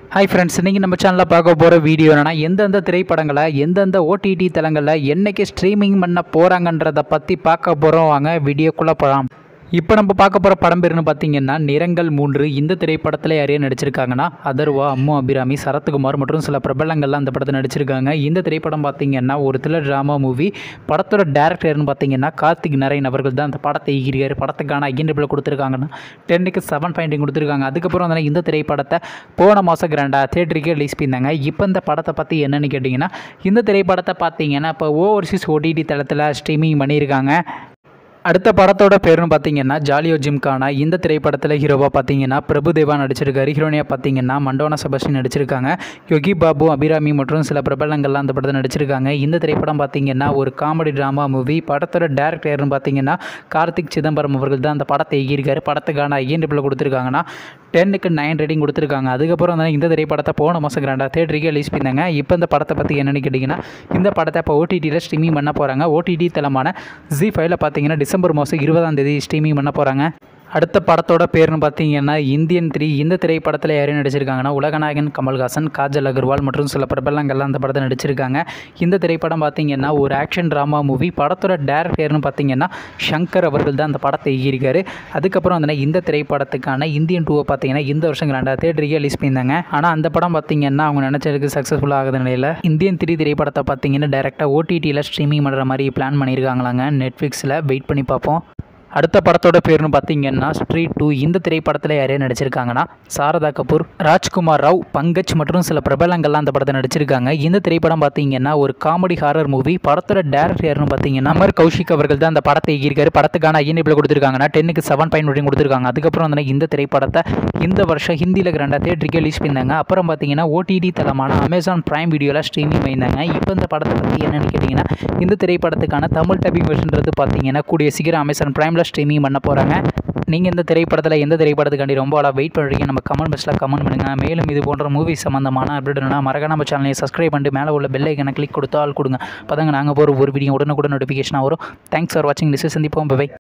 hi friends இன்றைக்கி நம்ம சேனலில் பார்க்க போகிற வீடியோ என்னன்னா எந்தெந்த திரைப்படங்களை எந்தெந்த ஓடிடி தளங்களில் என்னைக்கு ஸ்ட்ரீமிங் பண்ண போகிறாங்கன்றதை பற்றி பார்க்க போகிறோம் வாங்க வீடியோக்குள்ளே போகலாம் இப்போ நம்ம பார்க்க போகிற படம் பேருன்னு பார்த்தீங்கன்னா நிறங்கள் மூன்று இந்த திரைப்படத்தில் யாரையா நடிச்சிருக்காங்கன்னா அதர்வா அம்மு அபிராமி சரத்குமார் மற்றும் சில பிரபலங்கள்லாம் அந்த படத்தில் நடிச்சிருக்காங்க இந்த திரைப்படம் பார்த்தீங்கன்னா ஒரு தில்லர் ட்ராமா மூவி படத்தோட டேரக்டர்னு பார்த்தீங்கன்னா கார்த்திக் நரேன் அவர்கள் தான் அந்த படத்தை ஈகிறார் படத்துக்கான ஐஎன்டபிள் கொடுத்துருக்காங்கன்னா டென்னுக்கு செவன் பாயிண்டிங் கொடுத்துருக்காங்க அதுக்கப்புறம் வந்து இந்த திரைப்படத்தை போன மாதம் கிராண்டாக தேட்டருக்கே ரிலீஸ் பண்ணியிருந்தாங்க இப்போ இந்த படத்தை பற்றி என்னென்னு கேட்டிங்கன்னா இந்த திரைப்படத்தை பார்த்தீங்கன்னா இப்போ ஓவர்சீஸ் ஓடிடி தளத்தில் ஸ்ட்ரீமிங் பண்ணியிருக்காங்க அடுத்த படத்தோட பேருன்னு பார்த்தீங்கன்னா ஜாலியோ ஜிம்கானா இந்த திரைப்படத்தில் ஹீரோவாக பார்த்தீங்கன்னா பிரபுதேவா நடிச்சிருக்காரு ஹீரோனியாக பார்த்தீங்கன்னா மண்டோனா செபஸ்டின் நடிச்சிருக்காங்க யோகி பாபு அபிராமி மற்றும் சில பிரபலங்கள்லாம் அந்த படத்தில் நடிச்சிருக்காங்க இந்த திரைப்படம் பார்த்தீங்கன்னா ஒரு காமெடி ட்ராமா மூவி படத்தோட டேரக்டர்னு பார்த்தீங்கன்னா கார்த்திக் சிதம்பரம் அவர்கள் தான் அந்த படத்தை எகியிருக்காரு படத்துக்கான ஐஎன்டிபிள் கொடுத்துருக்காங்கன்னா டென்னுக்கு நைன் ரேட்டிங் கொடுத்துருக்காங்க அதுக்கப்புறம் வந்து இந்த திரைப்படத்தை போன மாதம் கிராண்டாக தேட்டருக்கு ரிலீஸ் பண்ணாங்க இப்போ இந்த படத்தை பற்றி என்னென்னு கேட்டிங்கன்னா இந்த படத்தை இப்போ ஓடிடியில் ஸ்ட்ரீமிங் பண்ண போகிறாங்க ஓடிடி தளமான ஜி ஃபைவ்ல பார்த்தீங்கன்னா டிசம்பர் மாதம் இருபதாம் தேதி ஸ்ட்ரீமிங் பண்ண போகிறாங்க அடுத்த படத்தோட பேர்னு பார்த்தீங்கன்னா இந்தியன் த்ரீ இந்த திரைப்படத்தில் யாரையும் நடிச்சிருக்காங்கன்னா உலகநாயகன் கமல்ஹாசன் காஜல் அகர்வால் மற்றும் சில பிரபலங்கள்லாம் அந்த படத்தில் நடிச்சிருக்காங்க இந்த திரைப்படம் பார்த்தீங்கன்னா ஒரு ஆக்ஷன் ட்ராமா மூவி படத்தோட டேரக்டர்னு பார்த்தீங்கன்னா ஷங்கர் அவர்கள் தான் அந்த படத்தை இயக்கியிருக்காரு அதுக்கப்புறம் வந்து இந்த திரைப்படத்துக்கான இந்தியன் டூவை பார்த்தீங்கன்னா இந்த வருஷம் ரெண்டாவது தேட்டருக்கு ரிலீஸ் பண்ணியிருந்தாங்க ஆனால் அந்த படம் பார்த்தீங்கன்னா அவங்க நினச்சதுக்கு சக்ஸஸ்ஃபுல் ஆகுது நிலையில் இந்தியன் த்ரீ திரைப்படத்தை பார்த்தீங்கன்னா டேரெக்டாக ஓடிடியில் ஸ்ட்ரீமிங் பண்ணுற மாதிரி பிளான் பண்ணியிருக்காங்களாங்க நெட்ஃப்ளிக்ஸில் வெயிட் பண்ணி பார்ப்போம் அடுத்த படத்தோட பேர்னு பார்த்தீங்கன்னா ஸ்ட்ரீட் டூ இந்த திரைப்படத்தில் யாரையும் நடிச்சிருக்காங்கன்னா சாரதா கபூர் ராஜ்குமார் ராவ் பங்கஜ் மற்றும் சில பிரபலங்கள்லாம் அந்த படத்தை நடிச்சிருக்காங்க இந்த திரைப்படம் பார்த்தீங்கன்னா ஒரு காமெடி ஹாரர் மூவி படத்தோட டேரக்டர் யாருன்னு பார்த்தீங்கன்னா அமர் கௌஷிக் அவர்கள் தான் அந்த படத்தை இயக்கியிருக்காரு படத்துக்கான ஐஎன்டிபிள் கொடுத்துருக்காங்கன்னா டென்னுக்கு செவன் பாயிண்ட் ரேட்டிங் கொடுத்துருக்காங்க அதுக்கப்புறம் வந்து இந்த திரைப்படத்தை இந்த வருஷம் ஹிந்தியில் கிராண்டாக தேட்டருக்கு ரிலீஸ் பண்ணாங்க அப்புறம் பார்த்தீங்கன்னா ஓடிடி தளமான அமேசான் பிரைம் வீடியோவில் ஸ்ட்ரீமிங் பண்ணியிருந்தாங்க இப்போ இந்த படத்தை பற்றி என்னென்னு கேட்டிங்கன்னா இந்த திரைப்படத்துக்கான தமிழ் டப்பிங் வெர்ஷன்றது பார்த்தீங்கன்னா கூடிய சீக்கிரம் அமேசான் பிரைமில் ஸ்ட்ரீமிங் பண்ண போகிறாங்க நீங்கள் இந்த திரைப்படத்தில் எந்த திரைப்படத்துக்காண்டி ரொம்ப ஆளாக வெயிட் பண்ணுறீங்க நம்ம கமெண்ட் பாக்ஸில் கமெண்ட் பண்ணுங்கள் மேலும் இது போன்ற மூவி சம்மந்தமான அப்டேட்னா மறக்காம நம்ம சேனலை சப்ஸ்கிரைப் பண்ணிட்டு மேலே உள்ள பெல் ஐக்கனை கிளிக் கொடுத்து ஆள் கொடுங்க அப்போ நாங்கள் போகிற ஒரு வீடியோ உடனுக்குடன் நோட்டிஃபிகேஷனாக வரும் தேங்க்ஸ் ஃபார் வாட்சிங் திஸ் சந்திப்போம் பை